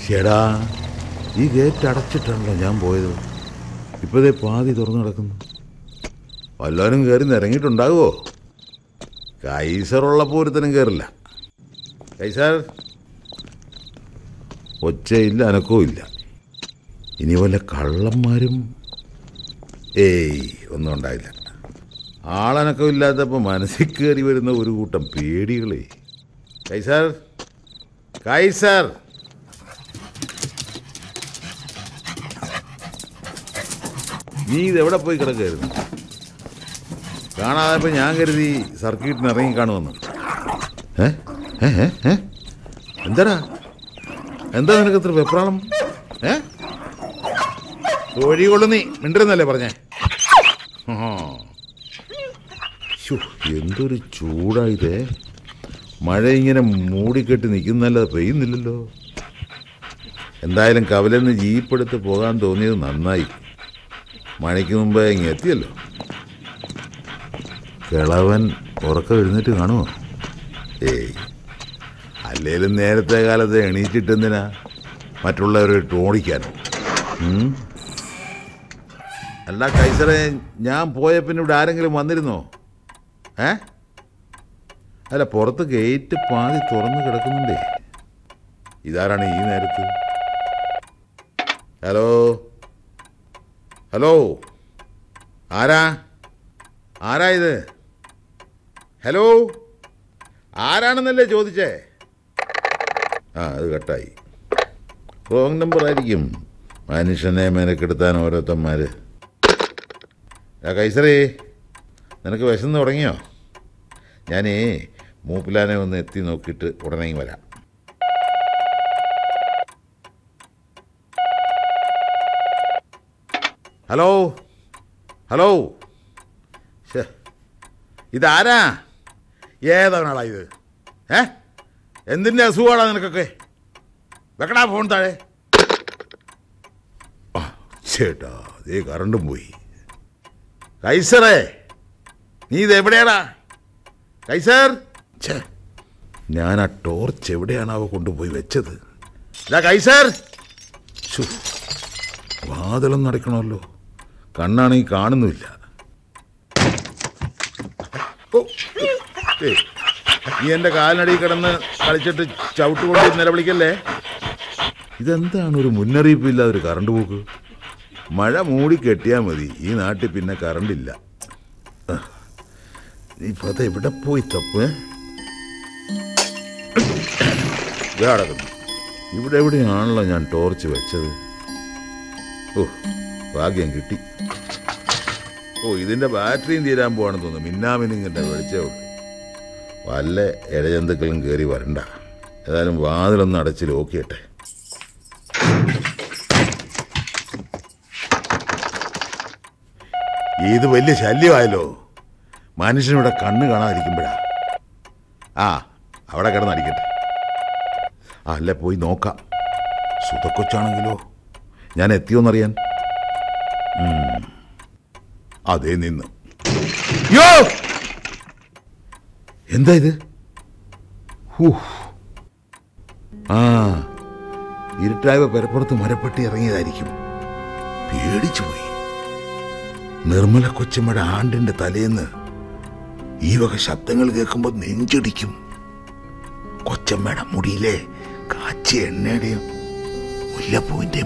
ചേടാ ഈ ഗേറ്റ് അടച്ചിട്ടാണല്ലോ ഞാൻ പോയത് ഇപ്പോഴേ പാതി തുറന്നു കിടക്കുന്നു വല്ലവരും കയറി നിരങ്ങിയിട്ടുണ്ടാകുമോ കൈസറുള്ളപ്പോൾ ഒരുത്തനും കയറില്ല കൈസർ ഒച്ചയില്ല അനക്കവും ഇല്ല ഇനി വല്ല കള്ളന്മാരും ഏയ് ഒന്നും ഉണ്ടായില്ല ആളനക്കം ഇല്ലാത്തപ്പോൾ മനസ്സിൽ കയറി വരുന്ന ഒരു കൂട്ടം പേടികളെ കൈസർ കൈസർ നീ ഇതെവിടെ പോയി കിടക്കായിരുന്നു കാണാതെ ഞാൻ കരുതി സർക്യൂട്ടിന് ഇറങ്ങി കാണുമെന്ന് ഏ ഏ ഏ? ഏ എന്താടാ എന്താ നിനക്ക് ഇത്ര വെപ്രാളം ഏ തൊഴി കൊള്ളു നീ മിണ്ടിരുന്നല്ലേ പറഞ്ഞേ ആ. ശ്ശോ, എന്തൊരു ചൂടായിതേ മഴ ഇങ്ങനെ മൂടിക്കെട്ടി നിൽക്കുന്നല്ലാതെ പെയ്യുന്നില്ലല്ലോ എന്തായാലും കവലെന്ന് ജീപ്പെടുത്ത് പോകാൻ തോന്നിയത് നന്നായി മഴയ്ക്ക് മുമ്പേ ഇങ്ങ് എത്തിയല്ലോ കിളവൻ ഉറക്കം എഴുന്നേറ്റ് കാണുമോ ഏയ് അല്ലേലും നേരത്തെ കാലത്ത് എണീറ്റിട്ടെന്തിനാ മറ്റുള്ളവരെ ഓടിക്കാനോ ഉം? അല്ല കൈസറെ ഞാൻ പോയ പിന്നെ ഇവിടെ ആരെങ്കിലും വന്നിരുന്നോ ഏ അല്ല പുറത്ത് ഗേറ്റ് പാതി തുറന്ന് കിടക്കുന്നുണ്ടേ ഇതാരാണ് ഈ നേരത്ത് ഹലോ ഹലോ ആരാ ആരാ ഇത് ഹലോ ആരാണെന്നല്ലേ ചോദിച്ചേ ആ അത് കട്ടായി റോങ് നമ്പർ ആയിരിക്കും മനുഷ്യനെ മെനക്കെടുത്താൻ ഓരോരുത്തന്മാര് ആ കൈസറേ നിനക്ക് വിശന്ന് തുടങ്ങിയോ ഞാനേ മൂപ്പിലാനെ ഒന്ന് എത്തി നോക്കിയിട്ട് ഉടനെ ഇങ്ങ് വരാം ഹലോ ഹലോ ശ്ശെ, ഇതാരാ ഏതവനാളാ ഇത് ഏ എന്തിൻ്റെ അസുഖമാടാ നിനക്കൊക്കെ വെക്കടാ ഫോൺ താഴെ ആ, ചേട്ടാ ദേ കറണ്ടും പോയി കൈസറേ നീ ഇത് എവിടെയാടാ കൈസർ ഛേ ഞാൻ ആ ടോർച്ച് എവിടെയാണാവോ കൊണ്ടുപോയി വെച്ചത് ഇതാ കൈസർ ശ്ശോ, വാതിലൊന്നും അടയ്ക്കണമല്ലോ കണ്ണാണെങ്കിൽ കാണുന്നുമില്ല ഓ, ഏയ്, നീ എൻ്റെ കാലിനടിയിൽ കിടന്ന് കളിച്ചിട്ട് ചവിട്ടുകൊണ്ട് നിലവിളിക്കല്ലേ ഇതെന്താണ് ഒരു മുന്നറിയിപ്പില്ലാതെ ഒരു കറണ്ട് പോക്ക് മഴ മൂടി കെട്ടിയാൽ മതി ഈ നാട്ടിൽ പിന്നെ കറണ്ടില്ല ഇപ്പൊ അത് എവിടെ പോയി തപ്പ് ദേ കിടക്കുന്നു ഇവിടെ എവിടെയാണല്ലോ ഞാൻ ടോർച്ച് വെച്ചത് ഓ ഭാഗ്യം കിട്ടി ഓ ഇതിന്റെ ബാറ്ററിയും തീരാൻ പോവാണെന്ന് തോന്നുന്നു മിന്നാമിനിങ്ങിന്റെ വെളിച്ചേ ഉള്ളൂ വല്ല ഇഴജന്തുക്കളും കയറി വരണ്ട ഏതായാലും വാതിലൊന്ന് അടച്ച് ലോക്കിയട്ടെ ഇത് വലിയ ശല്യമായല്ലോ മനുഷ്യനിവിടെ കണ്ണ് കാണാതിരിക്കുമ്പോഴാ ആ അവിടെ കിടന്നടിക്കട്ടെ ആ അല്ലേ പോയി നോക്കാം സുതക്കൊച്ചാണെങ്കിലോ ഞാൻ എത്തിയോന്നറിയാൻ ഉം. അതേ നിന്ന് യോ എന്താ ഇത് ഹൂ. ആ ഇരുട്ടായവ പെരപ്പുറത്ത് മരപ്പെട്ടി ഇറങ്ങിയതായിരിക്കും പേടിച്ചു പോയി നിർമ്മല കൊച്ചമ്മയുടെ ആണ്ടിന്റെ തലേന്ന് ഈ വക ശബ്ദങ്ങൾ കേൾക്കുമ്പോൾ നെഞ്ചിടിക്കും കൊച്ചമ്മയുടെ മുടിയിലെ കാച്ചിയ എണ്ണയുടെയും മുല്ലപ്പൂവിന്റെ